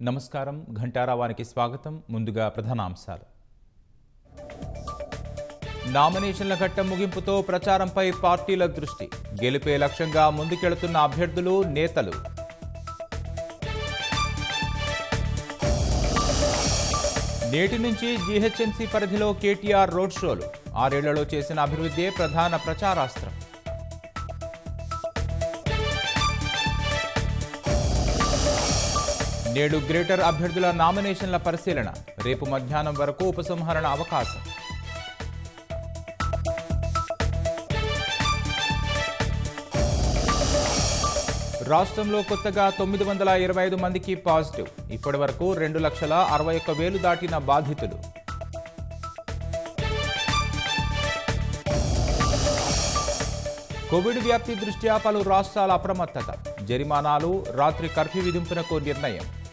నమస్కారం ఘంటారావానికి స్వాగతం ముందుగా ప్రధానాంశాలు నామినేషన్ల ఘట్టం ముగింపుతో ప్రచారంపై పార్టీల దృష్టి గెలిపే లక్ష్యంగా ముందుకెళుతున్న అభ్యర్థులు నేతలు నేటి నుంచి జీహెచ్ఎంసీ పరిధిలో కేటీఆర్ రోడ్ షోలు ఆరేళ్లలో చేసిన అభివృద్ధే ప్రధాన ప్రచారాస్త్రం నేడు గ్రేటర్ అభ్యర్థుల నామినేషన్ల పరిశీలన రేపు మధ్యాహ్నం వరకు ఉపసంహరణ అవకాశం రాష్ట్రంలో కొత్తగా తొమ్మిది వందల ఇరవై ఐదు మందికి పాజిటివ్ ఇప్పటి వరకు రెండు లక్షల అరవై ఒక్క వేలు దాటిన బాధితులు కోవిడ్ వ్యాప్తి దృష్ట్యా పలు రాష్ట్రాల అప్రమత్తత జరిమానాలు రాత్రి కర్ఫ్యూ విధింపునకు నిర్ణయం